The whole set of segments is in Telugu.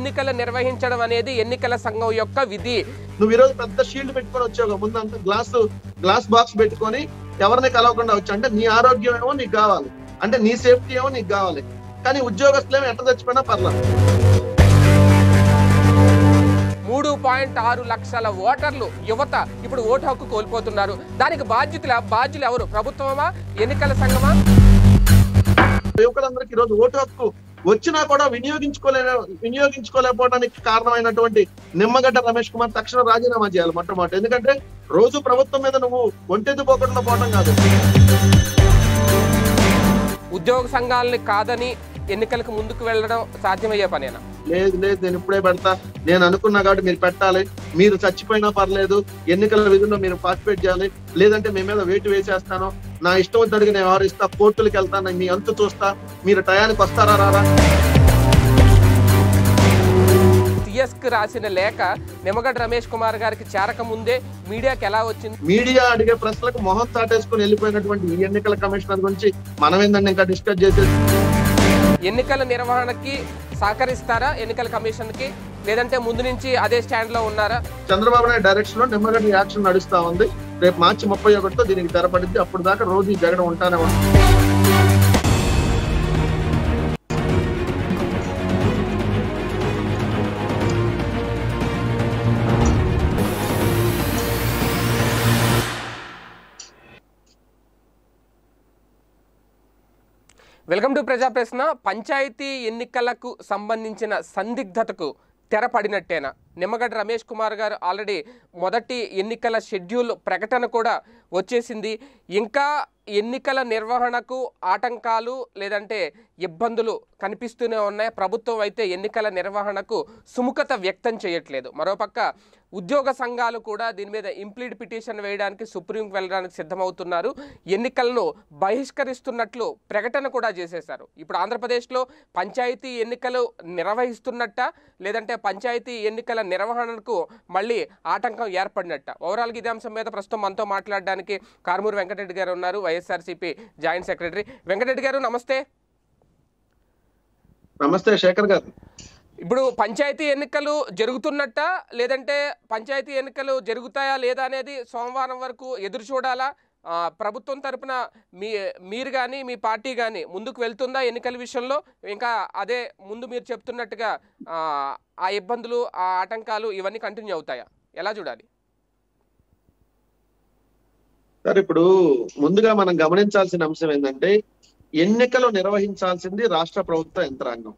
ఎన్నికలు నిర్వహించడం అనేది ఎన్నికల సంఘం యొక్క విధి నువ్వు ఈరోజు పెద్ద షీల్డ్ పెట్టుకొని వచ్చావు ముందు అంత గ్లాస్ గ్లాస్ బాక్స్ పెట్టుకొని ఎవరిని కలవకుండా వచ్చా అంటే నీ ఆరోగ్యం ఏమో నీకు కావాలి అంటే నీ సేఫ్టీ ఏమో నీకు కావాలి కానీ ఉద్యోగస్తులేమో ఎట్ట చచ్చిపోయినా పర్లేదు మూడు పాయింట్ ఆరు లక్షల ఓటర్లు యువత ఇప్పుడు ఓటు హక్కు కోల్పోతున్నారు దానికి బాధ్యతల బాధ్యులు ఎవరు ప్రభుత్వమా ఎన్నికల సంఘమా యువకులందరికీ ఈరోజు ఓటు హక్కు వచ్చినా కూడా వినియోగించుకోలే వినియోగించుకోలేకపోవడానికి కారణమైనటువంటి నిమ్మగడ్డ రమేష్ కుమార్ తక్షణ రాజీనామా చేయాలి మొట్టమొదటి ఎందుకంటే రోజు ప్రభుత్వం మీద నువ్వు ఒంటెద్దు పోకుండా పోవడం కాదు ఉద్యోగ సంఘాలని కాదని ఎన్నికలకు ముందుకు వెళ్ళడం సాధ్యమయ్యే పనేనా లేదు లేదు నేను ఇప్పుడే పెడతా నేను అనుకున్నా కాబట్టి మీరు పెట్టాలి మీరు చచ్చిపోయినా పర్లేదు ఎన్నికల విధుల్లో మీరు పార్టిసిపేట్ చేయాలి లేదంటే మీ మీద వేటు వేసేస్తాను నా ఇష్టం వచ్చినట్టుగా నేను వ్యవహరిస్తా కోర్టులకు వెళ్తాను మీ అంతు చూస్తా మీరు టయానికి వస్తారా రారా సిఎస్ కి రాసిన లేఖ నిమ్మగడ్డ రమేష్ కుమార్ గారికి చేరక ముందే మీడియాకి ఎలా వచ్చింది మీడియా అడిగే ప్రశ్నలకు మొహం చాటేసుకుని వెళ్ళిపోయినటువంటి ఈ ఎన్నికల కమిషనర్ గురించి మనం ఏంటంటే ఇంకా డిస్కస్ చేసేది ఎన్నికల నిర్వహణకి సహకరిస్తారా ఎన్నికల కమిషన్ కి లేదంటే ముందు నుంచి అదే స్టాండ్ లో ఉన్నారా చంద్రబాబు నాయుడు డైరెక్షన్ లో నిమ్మగడ్డ యాక్షన్ నడుస్తా ఉంది రేపు మార్చి ముప్పై ఒకటితో దీనికి తెరపడింది అప్పుడు దాకా రోజు ఈ జరగడం ఉంటానే ఉంటుంది వెల్కమ్ టు ప్రజా ప్రశ్న పంచాయతీ ఎన్నికలకు సంబంధించిన సందిగ్ధతకు తెరపడినట్టేనా నిమ్మగడ్డ రమేష్ కుమార్ గారు ఆల్రెడీ మొదటి ఎన్నికల షెడ్యూల్ ప్రకటన కూడా వచ్చేసింది ఇంకా ఎన్నికల నిర్వహణకు ఆటంకాలు లేదంటే ఇబ్బందులు కనిపిస్తూనే ఉన్నాయి ప్రభుత్వం అయితే ఎన్నికల నిర్వహణకు సుముఖత వ్యక్తం చేయట్లేదు మరోపక్క ఉద్యోగ సంఘాలు కూడా దీని మీద ఇంప్లీడ్ పిటిషన్ వేయడానికి సుప్రీంకి వెళ్ళడానికి సిద్ధమవుతున్నారు ఎన్నికలను బహిష్కరిస్తున్నట్లు ప్రకటన కూడా చేసేశారు ఇప్పుడు ఆంధ్రప్రదేశ్లో పంచాయతీ ఎన్నికలు నిర్వహిస్తున్నట్ట లేదంటే పంచాయతీ ఎన్నికల నిర్వహణకు మళ్ళీ ఆటంకం ఏర్పడినట్ట ఓవరాల్గా ఇదే అంశం మీద ప్రస్తుతం మనతో మాట్లాడడానికి కారుమూరు వెంకటరెడ్డి గారు ఉన్నారు వైఎస్ఆర్సీపీ జాయింట్ సెక్రటరీ వెంకటరెడ్డి గారు నమస్తే నమస్తే శేఖర్ గారు ఇప్పుడు పంచాయతీ ఎన్నికలు జరుగుతున్నట్ట లేదంటే పంచాయతీ ఎన్నికలు జరుగుతాయా లేదా అనేది సోమవారం వరకు ఎదురు చూడాలా ఆ, ప్రభుత్వం తరపున మీ మీరు కానీ మీ పార్టీ కానీ ముందుకు వెళ్తుందా ఎన్నికల విషయంలో ఇంకా అదే ముందు మీరు చెప్తున్నట్టుగా ఆ, ఆ ఇబ్బందులు ఆ ఆటంకాలు ఇవన్నీ కంటిన్యూ అవుతాయా ఎలా చూడాలి సార్ ఇప్పుడు ముందుగా మనం గమనించాల్సిన అంశం ఏంటంటే ఎన్నికలు నిర్వహించాల్సింది రాష్ట్ర ప్రభుత్వ యంత్రాంగం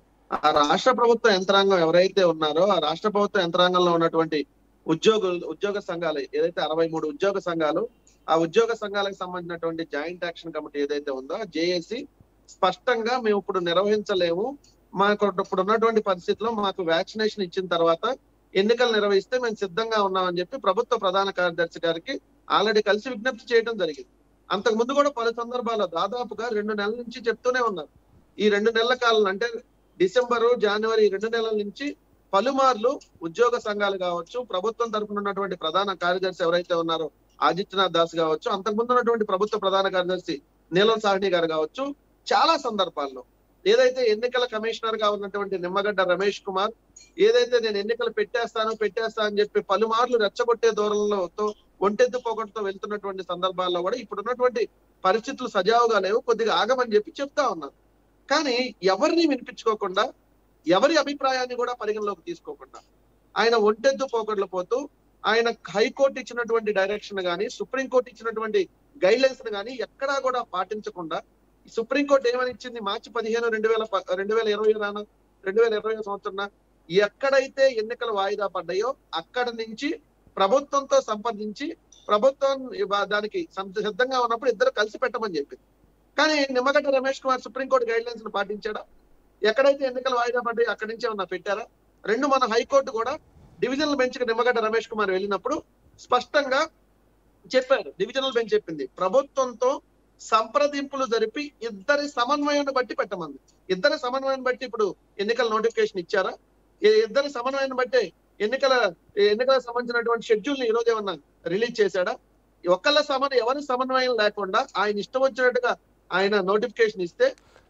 ఆ రాష్ట్ర ప్రభుత్వ యంత్రాంగం ఎవరైతే ఉన్నారో ఆ రాష్ట్ర ప్రభుత్వ యంత్రాంగంలో ఉన్నటువంటి ఉద్యోగులు ఉద్యోగ సంఘాలు ఏదైతే అరవై మూడు ఉద్యోగ సంఘాలు ఆ ఉద్యోగ సంఘాలకు సంబంధించినటువంటి జాయింట్ యాక్షన్ కమిటీ ఏదైతే ఉందో జేఏసీ స్పష్టంగా మేము ఇప్పుడు నిర్వహించలేము మాకు ఇప్పుడు ఉన్నటువంటి పరిస్థితిలో మాకు వ్యాక్సినేషన్ ఇచ్చిన తర్వాత ఎన్నికలు నిర్వహిస్తే మేము సిద్ధంగా ఉన్నామని చెప్పి ప్రభుత్వ ప్రధాన కార్యదర్శి గారికి ఆల్రెడీ కలిసి విజ్ఞప్తి చేయడం జరిగింది అంతకు ముందు కూడా పలు సందర్భాల్లో దాదాపుగా రెండు నెలల నుంచి చెప్తూనే ఉన్నారు ఈ రెండు నెలల కాలం అంటే డిసెంబరు జనవరి ఈ రెండు నెలల నుంచి పలుమార్లు ఉద్యోగ సంఘాలు కావచ్చు ప్రభుత్వం తరపున ఉన్నటువంటి ప్రధాన కార్యదర్శి ఎవరైతే ఉన్నారో ఆదిత్యనాథ్ దాస్ కావచ్చు అంతకుముందు ఉన్నటువంటి ప్రభుత్వ ప్రధాన కార్యదర్శి నీలం సాహ్ని గారు కావచ్చు చాలా సందర్భాల్లో ఏదైతే ఎన్నికల కమిషనర్ గా ఉన్నటువంటి నిమ్మగడ్డ రమేష్ కుమార్ ఏదైతే నేను ఎన్నికలు పెట్టేస్తాను పెట్టేస్తా అని చెప్పి పలుమార్లు రెచ్చగొట్టే దూరంలో ఒంటెద్దు పోగొట్టుతో వెళ్తున్నటువంటి సందర్భాల్లో కూడా ఇప్పుడు ఉన్నటువంటి పరిస్థితులు సజావుగా లేవు కొద్దిగా ఆగమని చెప్పి చెప్తా ఉన్నారు కానీ ఎవరిని వినిపించుకోకుండా ఎవరి అభిప్రాయాన్ని కూడా పరిగణలోకి తీసుకోకుండా ఆయన ఒంటెద్దు పోగొడ్లు పోతూ ఆయన హైకోర్టు ఇచ్చినటువంటి డైరెక్షన్ గాని సుప్రీంకోర్టు ఇచ్చినటువంటి గైడ్ లైన్స్ గాని ఎక్కడా కూడా పాటించకుండా సుప్రీంకోర్టు ఏమని ఇచ్చింది మార్చి పదిహేను రెండు వేల ప- రెండు వేల ఇరవై రాన రెండు వేల ఇరవై సంవత్సరం ఎక్కడైతే ఎన్నికలు వాయిదా పడ్డాయో అక్కడ నుంచి ప్రభుత్వంతో సంప్రదించి ప్రభుత్వం ఇవ- దానికి సం- సిద్ధంగా ఉన్నప్పుడు ఇద్దరు కలిసి పెట్టమని చెప్పింది కానీ Nimmagadda Ramesh Kumar supreme court guidelines ను పాటించాడా ఎక్కడైతే ఎన్నికలు వాయిదా పడ్డాయో అక్కడి నుంచి ఏమన్నా పెట్టారా రెండు మన హైకోర్టు కూడా డివిజనల్ బెంచ్ కి నిమ్మగడ్డ రమేష్ కుమార్ వెళ్ళినప్పుడు స్పష్టంగా చెప్పారు డివిజనల్ బెంచ్ చెప్పింది ప్రభుత్వంతో సంప్రదింపులు జరిపి ఇద్దరి సమన్వయాన్ని బట్టి పెట్టమంది ఇద్దరి సమన్వయాన్ని బట్టి ఇప్పుడు ఎన్నికల నోటిఫికేషన్ ఇచ్చారా ఈ ఇద్దరి సమన్వయాన్ని బట్టి ఎన్నికల ఎన్నికలకు సంబంధించినటువంటి షెడ్యూల్ ని ఈ రోజు ఏమన్నా రిలీజ్ చేశాడా ఒక్కళ్ళ సమన్ ఎవరి సమన్వయం లేకుండా ఆయన ఇష్టం వచ్చినట్టుగా ఆయన నోటిఫికేషన్ ఇస్తే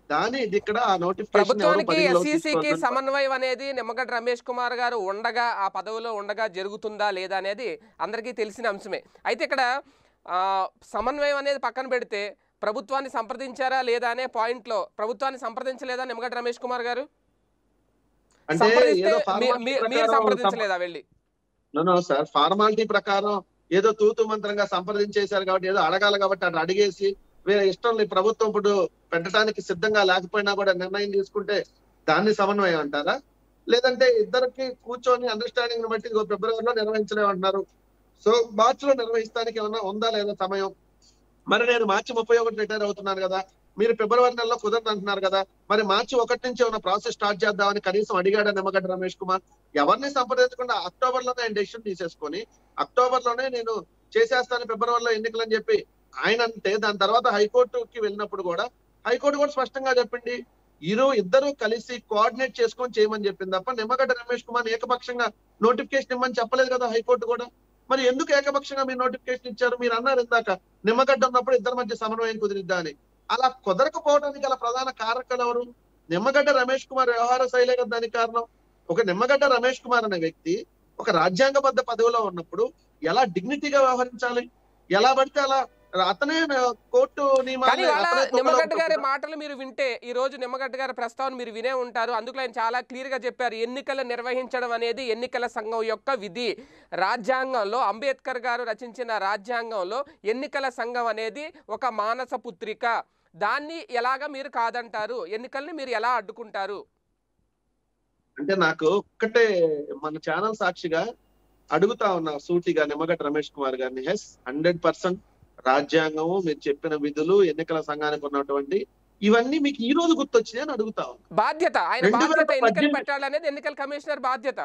దాని ఇది ఇక్కడ ఆ నోటిఫికేషన్ ఎవరు ప్రభుత్వానికి పరిగణలోకి ఎస్సీసీకి తీసుకోవద్దని సమన్వయం అనేది నిమ్మగడ్డ రమేష్ కుమార్ గారు ఉండగా ఆ పదవిలో ఉండగా జరుగుతుందా లేదా అనేది అందరికీ తెలిసిన అంశమే అయితే ఇక్కడ ఆ, సమన్వయం అనేది పక్కన పెడితే ప్రభుత్వాన్ని సంప్రదించారా లేదా అనే పాయింట్లో ప్రభుత్వాన్ని సంప్రదించలేదా నిమ్మగడ్డ రమేష్ కుమార్ గారు అంటే సంప్రదిస్తే ఏదో మీ- formality మీ- మీరు ప్రకారం సంప్రదించలేదా వెళ్ళి నో సార్ ఫార్మాలిటీ ప్రకారం ఏదో తూతు మంత్రంగా సంప్రదించేశారు కాబట్టి ఏదో అడగాలి కాబట్టి అటు అడిగేసి వేరే ఇష్టం లేదు ప్రభుత్వం ఇప్పుడు పెట్టడానికి సిద్ధంగా లేకపోయినా కూడా నిర్ణయం తీసుకుంటే దాన్ని సమన్వయం అంటారా లేదంటే ఇద్దరికి కూర్చొని అండర్స్టాండింగ్ బట్టి ఇదిగో ఫిబ్రవరిలో నిర్వహించలేమంటున్నారు సో మార్చి లో నిర్వహిస్తానికి ఏమన్నా ఉందా లేదా సమయం మరి నేను మార్చి ముప్పై ఒకటి రిటైర్ అవుతున్నాను కదా మీరు ఫిబ్రవరి నెలలో కుదరదు అంటున్నారు కదా మరి మార్చి ఒకటి నుంచి ఏమైనా ప్రాసెస్ స్టార్ట్ చేద్దామని కనీసం అడిగాడా నిమ్మగడ్డ రమేష్ కుమార్ ఎవరిని సంప్రదించకుండా అక్టోబర్ లోనే ఆయన డెసిషన్ తీసేసుకొని అక్టోబర్ లోనే నేను చేసేస్తాను ఫిబ్రవరిలో ఎన్నికలు అని చెప్పి ఆయన అంటే దాని తర్వాత హైకోర్టుకి వెళ్ళినప్పుడు కూడా హైకోర్టు కూడా స్పష్టంగా చెప్పింది ఇరు ఇద్దరు కలిసి కోఆర్డినేట్ చేసుకొని చేయమని చెప్పింది తప్ప నిమ్మగడ్డ రమేష్ కుమార్ ఏకపక్షంగా నోటిఫికేషన్ ఇవ్వమని చెప్పలేదు కదా హైకోర్టు కూడా మరి ఎందుకు ఏకపక్షంగా మీరు నోటిఫికేషన్ ఇచ్చారు మీరు అన్నారు ఇందాక నిమ్మగడ్డ ఉన్నప్పుడు ఇద్దరి మధ్య సమన్వయం కుదిరిద్దా అని అలా కుదరకపోవడానికి గల ప్రధాన కారకులు ఎవరు నిమ్మగడ్డ రమేష్ కుమార్ వ్యవహార శైలే కదా దానికి కారణం ఒక నిమ్మగడ్డ రమేష్ కుమార్ అనే వ్యక్తి ఒక రాజ్యాంగబద్ధ పదవిలో ఉన్నప్పుడు ఎలా డిగ్నిటీగా వ్యవహరించాలి ఎలా పడితే అలా అతనే కోర్టు కానీ నియమాలు వాళ్ళ అతనే తొంగలో నిమ్మగడ్డ గారి ఉంటున్నాడు. మాటలు మీరు వింటే ఈ రోజు నిమ్మగడ్డ గారి ప్రస్తావన మీరు వినే ఉంటారు అందులో ఆయన చాలా క్లియర్ గా చెప్పారు ఎన్నికలు నిర్వహించడం అనేది ఎన్నికల సంఘం యొక్క విధి రాజ్యాంగంలో అంబేద్కర్ గారు రచించిన రాజ్యాంగంలో ఎన్నికల సంఘం అనేది ఒక మానస పుత్రిక దాన్ని ఎలాగా మీరు కాదంటారు ఎన్నికల్ని మీరు ఎలా అడ్డుకుంటారు అంటే నాకు ఒక్కటే మన ఛానల్ సాక్షిగా అడుగుతా ఉన్నా సూటిగా నిమ్మగడ్డ రమేష్ కుమార్ గారిని హెస్ హండ్రెడ్ పర్సెంట్ రాజ్యాంగము మీరు చెప్పిన విధులు ఎన్నికల సంఘానికి ఉన్నటువంటి ఇవన్నీ మీకు ఈ రోజు గుర్తొచ్చినాయి అని అడుగుతా ఉన్నా బాధ్యత ఆయన రెండు వేల బాధ్యత ఎన్నికలు పద్దెనిమిది- పెట్టాలనేది ఎన్నికల కమిషనర్ బాధ్యత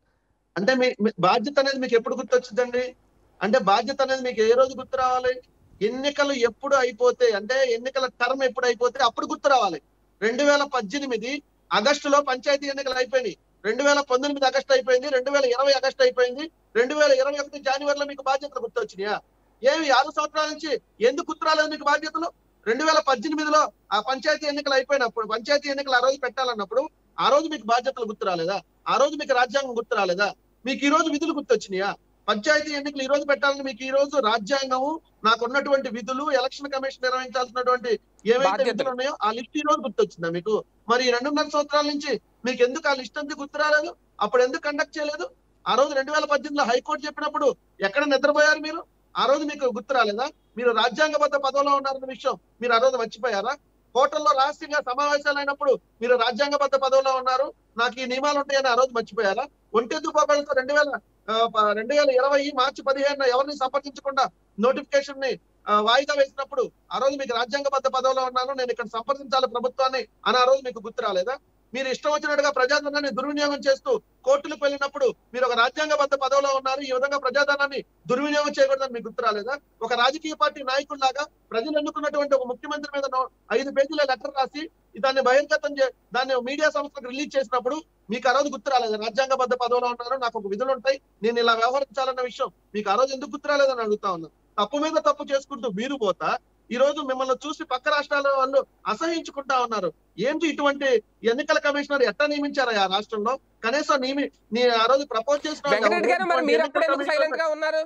అంటే మీ మీ బాధ్యత అనేది మీకు ఎప్పుడు గుర్తొచ్చిందండి అంటే బాధ్యత అనేది మీకు ఏ రోజు గుర్తు రావాలి ఎన్నికలు ఎప్పుడు అయిపోతే అంటే ఎన్నికల టర్మ్ ఎప్పుడు అయిపోతే అప్పుడు గుర్తు రావాలి రెండు వేల పద్దెనిమిది ఆగస్టులో పంచాయతీ ఎన్నికలు అయిపోయినాయి రెండు వేల పంతొమ్మిది ఆగస్టు అయిపోయింది రెండు వేల ఇరవై ఆగస్టు అయిపోయింది రెండు వేల ఇరవై ఒకటి జనవరిలో మీకు బాధ్యతలు గుర్తొచ్చినాయా ఏమి ఆరు సంవత్సరాల నుంచి ఎందుకు గుర్తు రాలేదు మీకు బాధ్యతలు రెండు వేల పద్దెనిమిదిలో ఆ పంచాయతీ ఎన్నికలు అయిపోయినప్పుడు పంచాయతీ ఎన్నికలు ఆ రోజు పెట్టాలన్నప్పుడు ఆ రోజు మీకు బాధ్యతలు గుర్తు రాలేదా ఆ రోజు మీకు రాజ్యాంగం గుర్తు రాలేదా మీకు ఈ రోజు విధులు గుర్తొచ్చినాయా పంచాయతీ ఎన్నికలు ఈ రోజు పెట్టాలని మీకు ఈ రోజు రాజ్యాంగము నాకు ఉన్నటువంటి విధులు ఎలక్షన్ కమిషన్ నిర్వహించాల్సినటువంటి ఏవైతే బాధ్యతలు. విధులు ఉన్నాయో ఆ లిస్ట్ ఈ రోజు గుర్తొచ్చిందా మీకు మరి ఈ రెండున్నర సంవత్సరాల నుంచి మీకు ఎందుకు ఆ లిస్ట్ అంతా గుర్తు రాలేదు అప్పుడు ఎందుకు కండక్ట్ చేయలేదు ఆ రోజు రెండు వేల పద్దెనిమిదిలో హైకోర్టు చెప్పినప్పుడు ఎక్కడ నిద్రపోయారు మీరు ఆ రోజు మీకు గుర్తు రాలేదా మీరు రాజ్యాంగబద్ధ పదవిలో ఉన్నారన్న విషయం మీరు ఆ రోజు మర్చిపోయారా హోటల్లో రహస్యంగా సమావేశాలు అయినప్పుడు మీరు రాజ్యాంగబద్ధ పదవిలో ఉన్నారు నాకు ఈ నియమాలు ఉంటాయని ఆ రోజు మర్చిపోయారా ఒంటెద్దు పోగలతో రెండు వేల ఆ, ప- రెండు వేల ఇరవై మార్చి పదిహేను ఎవరిని సంప్రదించకుండా నోటిఫికేషన్ ని ఆ, వాయిదా వేసినప్పుడు ఆ రోజు మీకు రాజ్యాంగబద్ధ పదవిలో ఉన్నాను నేను ఇక్కడ సంప్రదించాలి ప్రభుత్వాన్ని అని ఆ రోజు మీకు గుర్తు రాలేదా మీరు ఇష్టం వచ్చినట్టుగా ప్రజాధనాన్ని దుర్వినియోగం చేస్తూ కోర్టులకు వెళ్ళినప్పుడు మీరు ఒక రాజ్యాంగబద్ధ పదవిలో ఉన్నారు ఈ విధంగా ప్రజాధనాన్ని దుర్వినియోగం చేయకూడదని మీకు గుర్తు రాలేదా ఒక రాజకీయ పార్టీ నాయకుల్లాగా ప్రజలు ఎన్నుకున్నటువంటి ఒక ముఖ్యమంత్రి మీద నో- ఐదు పేజీల లెటర్ రాసి దాన్ని బహిర్గతం చే దాన్ని మీడియా సంస్థకు రిలీజ్ చేసినప్పుడు మీకు ఆ రోజు గుర్తు రాలేదు రాజ్యాంగబద్ధ పదవిలో ఉన్నారు నాకు ఒక విధులు ఉంటాయి నేను ఇలా వ్యవహరించాలన్న విషయం మీకు ఆ రోజు ఎందుకు గుర్తు రాలేదని అడుగుతా ఉన్నా తప్పు మీద తప్పు చేసుకుంటూ మీరు పోతా ఈ రోజు మిమ్మల్ని చూసి పక్క రాష్ట్రాల వాళ్ళు అసహించుకుంటా ఉన్నారు ఏంటి ఇటువంటి ఎన్నికల కమిషనర్ ఎట్లా నియమించారు ఆ రాష్ట్రంలో కనీసం నియమి నీ ఆ రోజు ప్రపోజ్ చేసిన వెంకటరెడ్డి గారు మరి ఇటువంటి మీరు ఎన్నికల అప్పుడు ఎందుకు కమిషనర్ సైలెంట్ గా ఉన్నారు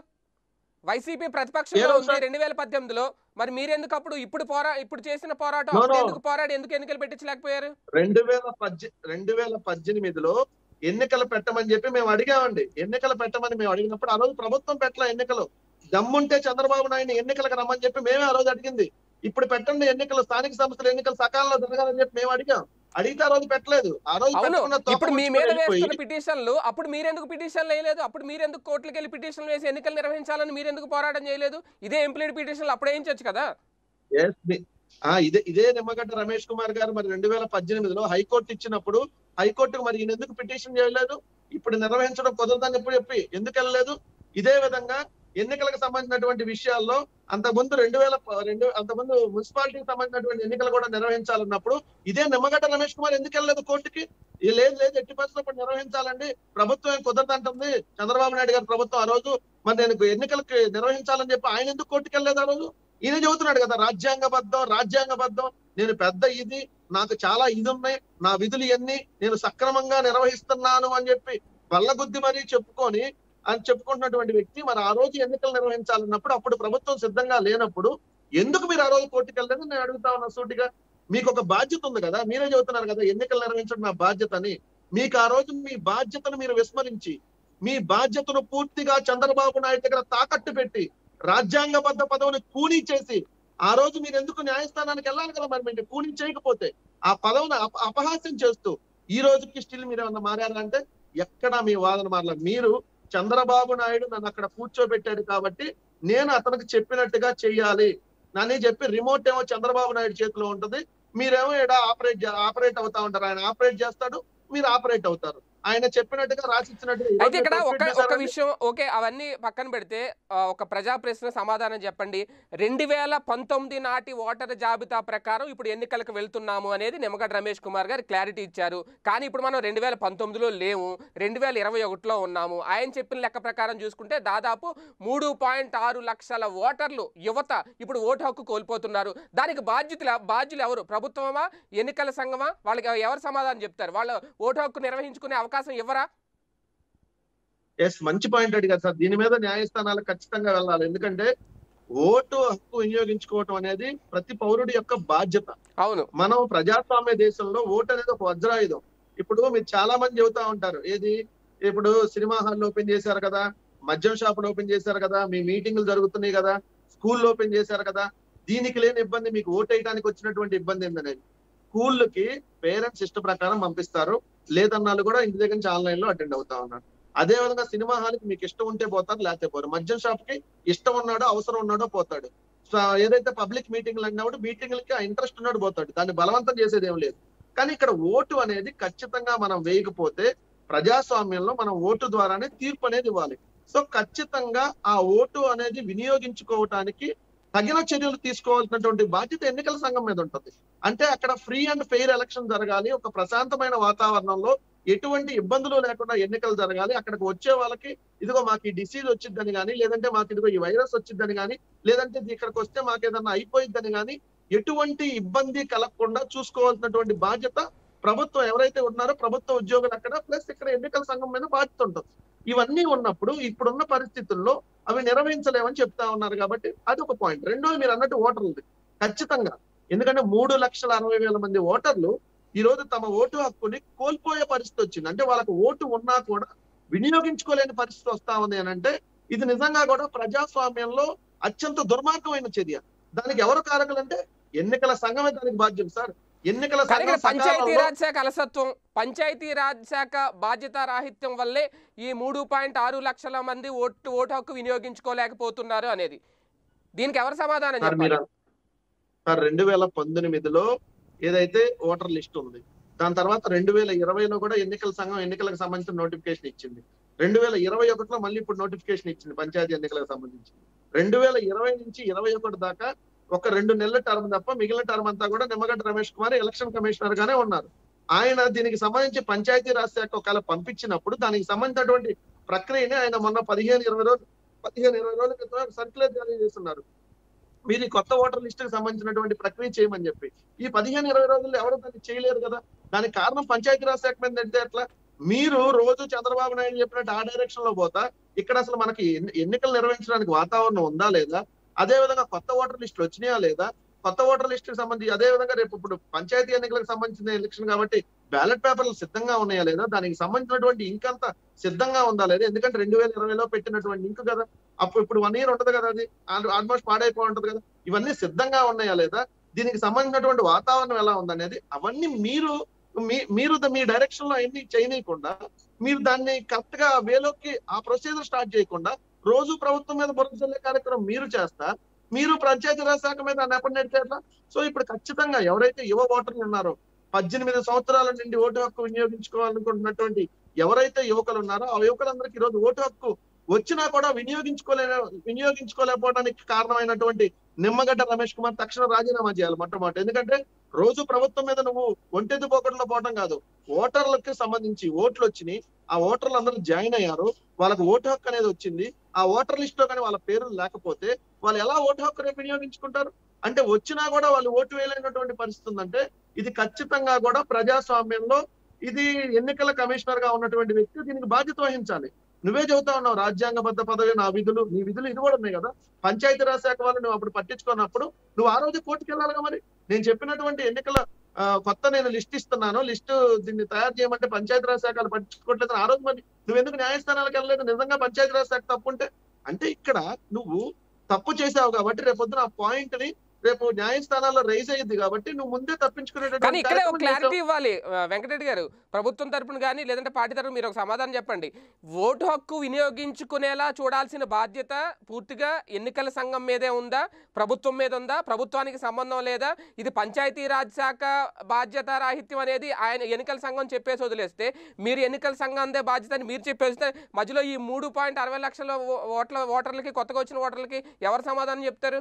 వైసీపీ ప్రతిపక్షంలో ఏ రోజు ఉంది సార్? రెండు వేల పద్దెనిమిదిలో మరి మీరెందుకు అప్పుడు ఇప్పుడు పోరా ఇప్పుడు చేసిన పోరాటం No, అప్పుడు no. ఎందుకు పోరాడి ఎందుకు ఎన్నికలు పెట్టించలేకపోయారు రెండు వేల పద్దె రెండు వేల పద్దెనిమిదిలో ఎన్నికలు పెట్టమని చెప్పి మేము అడిగామండి ఎన్నికలు పెట్టమని మేము అడిగినప్పుడు ఆ రోజు ప్రభుత్వం పెట్టలే ఎన్నికలు దమ్ముంటే చంద్రబాబు నాయుడు ఎన్నికలకు రమ్మని చెప్పి మేమే ఆ రోజు అడిగింది ఇప్పుడు పెట్టండి ఎన్నికలు స్థానిక సంస్థల ఎన్నికలు సకాలంలో జరగాలని చెప్పి మేము అడిగాం అడిగితే ఆ రోజు పెట్టలేదు ఆ రోజు అవును పెట్టకుండా తోక ఇప్పుడు మీ ముడుచుకొని మీద వెళ్ళిపోయి, వేస్తున్న పిటిషన్లు అప్పుడు మీరెందుకు పిటిషన్లు వేయలేదు అప్పుడు మీరెందుకు కోర్టులకు వెళ్ళి పిటిషన్లు వేసి ఎన్నికలు నిర్వహించాలని మీరెందుకు పోరాటం చేయలేదు ఇదే ఎంప్లాయిడ్ పిటిషన్లు అప్పుడు వేయించవచ్చు కదా Yes, మీ- ఆ ఇదే ఇదే నిమ్మగడ్డ రమేష్ కుమార్ గారు మరి రెండు వేల పద్దెనిమిదిలో హైకోర్టు ఇచ్చినప్పుడు హైకోర్టుకు మరి ఈయన ఎందుకు పిటిషన్ చేయలేదు ఇప్పుడు నిర్వహించడం కుదరదని ఎప్పుడు చెప్పి ఎందుకు వెళ్ళలేదు ఇదే విధంగా ఎన్నికలకు సంబంధించినటువంటి విషయాల్లో అంతకుముందు రెండు వేల ప- రెండు అంతకుముందు మున్సిపాలిటీకి సంబంధించినటువంటి ఎన్నికలు కూడా నిర్వహించాలన్నప్పుడు ఇదే నిమ్మగడ్డ రమేష్ కుమార్ ఎందుకు వెళ్ళలేదు కోర్టుకి ఈ లేదు లేదు ఎట్టి పరిస్థితుల్లో నిర్వహించాలండి ప్రభుత్వం ఏం కుదరదంటుంది చంద్రబాబు నాయుడు గారి ప్రభుత్వం ఆ రోజు మరి నేను ఎన్నికలకి నిర్వహించాలని చెప్పి ఆయన ఎందుకు కోర్టుకు వెళ్ళలేదు ఆ రోజు ఈయన చెబుతున్నాడు కదా రాజ్యాంగబద్ధం రాజ్యాంగబద్ధం నేను పెద్ద ఇది నాకు చాలా ఇది ఉన్నాయి నా విధులు ఇవన్నీ నేను సక్రమంగా నిర్వహిస్తున్నాను అని చెప్పి బల్లగుద్ది మరీ చెప్పుకొని అని చెప్పుకుంటున్నటువంటి వ్యక్తి మరి ఆ రోజు ఎన్నికలు నిర్వహించాలన్నప్పుడు అప్పుడు ప్రభుత్వం సిద్ధంగా లేనప్పుడు ఎందుకు మీరు ఆ రోజు కోర్టుకు వెళ్ళలేదు నేను అడుగుతా ఉన్నా సూటిగా మీకు ఒక బాధ్యత ఉంది కదా మీరే చెబుతున్నారు కదా ఎన్నికలు నిర్వహించడం నా బాధ్యత అని మీకు ఆ రోజు మీ బాధ్యతను మీరు విస్మరించి మీ బాధ్యతను పూర్తిగా చంద్రబాబు నాయుడు దగ్గర తాకట్టు పెట్టి రాజ్యాంగబద్ధ పదవిని కూనీ చేసి ఆ రోజు మీరు ఎందుకు న్యాయస్థానానికి వెళ్ళాలి కదా మరి మీరు కూనీ చేయకపోతే ఆ పదవిని అప- అపహాస్యం చేస్తూ ఈ రోజుకి స్టిల్ మీరు ఏమన్నా మారారా అంటే ఎక్కడా మీ వాదన మారల మీరు చంద్రబాబు నాయుడు నన్ను అక్కడ కూర్చోబెట్టాడు కాబట్టి నేను అతనికి చెప్పినట్టుగా చెయ్యాలి నన్ను చెప్పి రిమోట్ ఏమో చంద్రబాబు నాయుడు చేతిలో ఉంటుంది మీరేమో ఇక్కడ ఆపరేట్ ఆపరేట్ అవుతా ఉంటారు ఆయన ఆపరేట్ చేస్తాడు మీరు ఆపరేట్ అవుతారు ఆయన చెప్పినట్టుగా రాసిచ్చినట్టుగా ఈ రోజు అయితే ఇక్కడ మీరు ఒక tweet ఒక చేశారంటే విషయం ఓకే అవన్నీ పక్కన పెడితే ఆ, ఒక ప్రజా ప్రశ్న సమాధానం చెప్పండి రెండు వేల పంతొమ్మిది నాటి ఓటర్ జాబితా ప్రకారం ఇప్పుడు ఎన్నికలకు వెళ్తున్నాము అనేది నిమ్మగడ్డ రమేష్ కుమార్ గారు క్లారిటీ ఇచ్చారు కానీ ఇప్పుడు మనం రెండు వేల పంతొమ్మిదిలో లేము రెండు వేల ఇరవై ఒకటిలో ఉన్నాము ఆయన చెప్పిన లెక్క ప్రకారం చూసుకుంటే దాదాపు మూడు పాయింట్ ఆరు లక్షల ఓటర్లు యువత ఇప్పుడు ఓటు హక్కు కోల్పోతున్నారు దానికి బాధ్యతలు బాధ్యులు ఎవరు ప్రభుత్వమా ఎన్నికల సంఘమా వాళ్ళకి ఎవరు సమాధానం చెప్తారు వాళ్ళ ఓటు హక్కు నిర్వహించుకునే అవకాశం ఇవ్వరా ఎస్ మంచి పాయింట్ అడిగారు సార్ దీని మీద న్యాయస్థానాలు ఖచ్చితంగా వెళ్ళాలి ఎందుకంటే ఓటు హక్కు వినియోగించుకోవటం అనేది ప్రతి పౌరుడి యొక్క బాధ్యత అవును మనం ప్రజాస్వామ్య దేశంలో ఓటు అనేది ఒక వజ్రాయుధం ఇప్పుడు మీరు చాలా మంది చెబుతా ఉంటారు ఏది ఇప్పుడు సినిమా హాల్ ఓపెన్ చేశారు కదా మద్యం షాపులు ఓపెన్ చేశారు కదా మీ మీటింగ్లు జరుగుతున్నాయి కదా స్కూల్ ఓపెన్ చేశారు కదా దీనికి లేని ఇబ్బంది మీకు ఓటు వేయడానికి వచ్చినటువంటి ఇబ్బంది ఏందనేది స్కూళ్ళకి పేరెంట్స్ ఇష్ట ప్రకారం పంపిస్తారు లేదన్నాళ్ళు కూడా ఇంటి దగ్గర నుంచి ఆన్లైన్ లో అటెండ్ అవుతా ఉన్నారు అదే విధంగా సినిమా హాల్ కి మీకు ఇష్టం ఉంటే పోతారు లేకపోతే పోరు మద్యం షాప్ కి ఇష్టం ఉన్నాడో అవసరం ఉన్నాడో పోతాడు సో ఏదైతే పబ్లిక్ మీటింగ్లు అన్నప్పుడు మీటింగ్లకి ఆ ఇంట్రెస్ట్ ఉన్నాడు పోతాడు దాన్ని బలవంతం చేసేది ఏం లేదు కానీ ఇక్కడ ఓటు అనేది ఖచ్చితంగా మనం వేయకపోతే ప్రజాస్వామ్యంలో మనం ఓటు ద్వారానే తీర్పు అనేది ఇవ్వాలి సో ఖచ్చితంగా ఆ ఓటు అనేది వినియోగించుకోవటానికి తగిన చర్యలు తీసుకోవాల్సినటువంటి బాధ్యత ఎన్నికల సంఘం మీద ఉంటుంది అంటే అక్కడ ఫ్రీ అండ్ ఫెయిర్ ఎలక్షన్ జరగాలి ఒక ప్రశాంతమైన వాతావరణంలో ఎటువంటి ఇబ్బందులు లేకుండా ఎన్నికలు జరగాలి అక్కడికి వచ్చే వాళ్ళకి ఇదిగో మాకు ఈ డిసీజ్ వచ్చిద్దని కానీ లేదంటే మాకు ఇదిగో ఈ వైరస్ వచ్చిద్దని కానీ లేదంటే ఇది ఇక్కడికి వస్తే మాకు ఏదన్నా అయిపోయిద్దని కానీ ఎటువంటి ఇబ్బంది కలగకుండా చూసుకోవాల్సినటువంటి బాధ్యత ప్రభుత్వం ఎవరైతే ఉన్నారో ప్రభుత్వ ఉద్యోగులు అక్కడ ప్లస్ ఇక్కడ ఎన్నికల సంఘం మీద బాధ్యత ఉంటుంది ఇవన్నీ ఉన్నప్పుడు ఇప్పుడున్న పరిస్థితుల్లో అవి నిర్వహించలేమని చెప్తా ఉన్నారు కాబట్టి అది ఒక పాయింట్ రెండోది మీరు అన్నట్టు ఓటర్లు ఖచ్చితంగా ఎందుకంటే మూడు లక్షల అరవై వేల మంది ఓటర్లు ఈ రోజు తమ ఓటు హక్కుని కోల్పోయే పరిస్థితి వచ్చింది అంటే వాళ్ళకు ఓటు ఉన్నా కూడా వినియోగించుకోలేని పరిస్థితి వస్తా ఉంది అని అంటే ఇది నిజంగా కూడా ప్రజాస్వామ్యంలో అత్యంత దుర్మార్గమైన చర్య దానికి ఎవరు కారకులు అంటే ఎన్నికల సంఘమే దానికి బాధ్యం సార్ ఎన్నికల కానీ ఇక్కడ సంఘం పంచాయతీ సకాలంలో రాజ్ శాఖ అలసత్వం పంచాయతీ రాజ్ శాఖ బాధ్యత రాహిత్యం వల్లే ఈ మూడు పాయింట్ ఆరు లక్షల మంది ఓటు ఓటు హక్కు వినియోగించుకోలేకపోతున్నారు అనేది దీనికి ఎవరు సమాధానం సార్ మీరు చెప్పాలి సార్ రెండు వేల పంతొమ్మిదిలో ఏదైతే ఓటర్ లిస్ట్ ఉంది దాని తర్వాత రెండు వేల ఇరవైలో కూడా ఎన్నికల సంఘం ఎన్నికలకు సంబంధించిన నోటిఫికేషన్ ఇచ్చింది రెండు వేల ఇరవై ఒకటిలో మళ్ళీ ఇప్పుడు నోటిఫికేషన్ ఇచ్చింది పంచాయతీ ఎన్నికలకు సంబంధించి రెండు వేల ఇరవై నుంచి ఇరవై ఒకటి దాకా ఒక రెండు నెలల టర్మ్ తప్ప మిగిలిన టర్మ్ అంతా కూడా నిమ్మగడ్డ రమేష్ కుమార్ ఎలక్షన్ కమిషనర్ గానే ఉన్నారు ఆయన దీనికి సంబంధించి పంచాయతీ రాజ్ శాఖ ఒకవేళ పంపించినప్పుడు దానికి సంబంధించినటువంటి ప్రక్రియని ఆయన మొన్న పదిహేను ఇరవై రోజులు పదిహేను ఇరవై రోజుల క్రితం సర్క్యులర్ జారీ చేస్తున్నారు మీరు ఈ కొత్త ఓటర్ లిస్ట్ కి సంబంధించినటువంటి ప్రక్రియ చేయమని చెప్పి ఈ పదిహేను ఇరవై రోజుల్లో ఎవరు దాన్ని చేయలేరు కదా దానికి కారణం పంచాయతీరాజ్ శాఖ మీద అంటే ఎట్లా మీరు రోజు చంద్రబాబు నాయుడు చెప్పినట్టు ఆ డైరెక్షన్ లో పోతా ఇక్కడ అసలు మనకి ఎన్ని- ఎన్నికలు నిర్వహించడానికి వాతావరణం ఉందా లేదా అదే విధంగా కొత్త ఓటర్ లిస్టులు వచ్చినాయా లేదా కొత్త ఓటర్ లిస్ట్ కి సంబంధించి అదే విధంగా రేపు ఇప్పుడు పంచాయతీ ఎన్నికలకు సంబంధించిన ఎలక్షన్ కాబట్టి బ్యాలెట్ పేపర్లు సిద్ధంగా ఉన్నాయా లేదా దానికి సంబంధించినటువంటి ఇంక్ అంతా సిద్ధంగా ఉందా లేదా ఎందుకంటే రెండు వేల ఇరవైలో పెట్టినటువంటి ఇంక్ కదా అప్పుడు ఇప్పుడు వన్ ఇయర్ ఉంటది కదా అది ఆల్మోస్ట్ పాడైపోయి ఉంటది కదా ఇవన్నీ సిద్ధంగా ఉన్నాయా లేదా దీనికి సంబంధించినటువంటి వాతావరణం ఎలా ఉందనేది అవన్నీ మీరు మీ- మీరు ద- మీ డైరెక్షన్ లో అన్ని చేయనీయకుండా మీరు దాన్ని కరెక్ట్ గా వేలోకి ఆ ప్రొసీజర్ స్టార్ట్ చేయకుండా రోజు ప్రభుత్వం మీద బురద చల్లే కార్యక్రమం మీరు చేస్తా మీరు పంచాయతీరాజ్ శాఖ మీద నెపన్నట్టు చేస్తా సో ఇప్పుడు ఖచ్చితంగా ఎవరైతే యువ ఓటర్లు ఉన్నారో పద్దెనిమిది సంవత్సరాల నుండి ఓటు హక్కు వినియోగించుకోవాలనుకుంటున్నటువంటి ఎవరైతే యువకులు ఉన్నారో ఆ యువకులందరికీ ఈరోజు ఓటు హక్కు వచ్చినా కూడా వినియోగించుకోలే వినియోగించుకోలేకపోవడానికి కారణమైనటువంటి నిమ్మగడ్డ రమేష్ కుమార్ తక్షణ రాజీనామా చేయాలి మొట్టమొదటి ఎందుకంటే రోజు ప్రభుత్వం మీద నువ్వు ఒంటెద్దు పోకట్లో పోవడం కాదు ఓటర్లకు సంబంధించి ఓట్లు వచ్చినాయి ఆ ఓటర్లు అందరూ జాయిన్ అయ్యారు వాళ్ళకు ఓటు హక్కు అనేది వచ్చింది ఆ ఓటర్ లిస్ట్ లో కానీ వాళ్ళ పేర్లు లేకపోతే వాళ్ళు ఎలా ఓటు హక్కు రేపు వినియోగించుకుంటారు అంటే వచ్చినా కూడా వాళ్ళు ఓటు వేయలేనటువంటి పరిస్థితి ఉందంటే ఇది ఖచ్చితంగా కూడా ప్రజాస్వామ్యంలో ఇది ఎన్నికల కమిషనర్ గా ఉన్నటువంటి వ్యక్తి దీనికి బాధ్యత వహించాలి నువ్వే చెబుతా ఉన్నావు రాజ్యాంగబద్ధ పదవి నా విధులు నీ విధులు ఇది కూడా ఉన్నాయి కదా పంచాయతీరాజ్ శాఖ వాళ్ళు నువ్వు అప్పుడు పట్టించుకున్నప్పుడు నువ్వు ఆ రోజు కోర్టుకి వెళ్ళాలిగా మరి నేను చెప్పినటువంటి ఎన్నికల ఆ, కొత్త నేను లిస్ట్ ఇస్తున్నాను లిస్ట్ దీన్ని తయారు చేయమంటే పంచాయతీరాజ్ శాఖలు పట్టించుకోవట్లేదు ఆ రోజు మరి నువ్వు ఎందుకు న్యాయస్థానాలకు వెళ్ళలేదు నిజంగా పంచాయతీరాజ్ శాఖ తప్పు ఉంటే అంటే ఇక్కడ నువ్వు తప్పు చేసావు కాబట్టి రేపొద్దున ఆ పాయింట్ ని రేపు న్యాయస్థానాల్లో రైజ్ అయ్యింది కాబట్టి నువ్వు ముందే కానీ తప్పించుకునేటటువంటి ఇక్కడే ఒక కార్యక్రమం చేసావు. క్లారిటీ ఇవ్వాలి ఆ, వెంకటరెడ్డి గారు ప్రభుత్వం తరపున కానీ లేదంటే పార్టీ తరపున మీరు ఒక సమాధానం చెప్పండి ఓటు హక్కు వినియోగించుకునేలా చూడాల్సిన బాధ్యత పూర్తిగా ఎన్నికల సంఘం మీదే ఉందా ప్రభుత్వం మీద ఉందా ప్రభుత్వానికి సంబంధం లేదా ఇది పంచాయతీ రాజ్ శాఖ బాధ్యత రాహిత్యం అనేది ఆయన ఎన్నికల సంఘం చెప్పేసి వదిలేస్తే మీరు ఎన్నికల సంఘందే బాధ్యత అని మీరు చెప్పేస్తే మధ్యలో ఈ మూడు పాయింట్ అరవై లక్షల ఓ- ఓట్ల ఓటర్లకి కొత్తగా వచ్చిన ఓటర్లకి ఎవరు సమాధానం చెప్తారు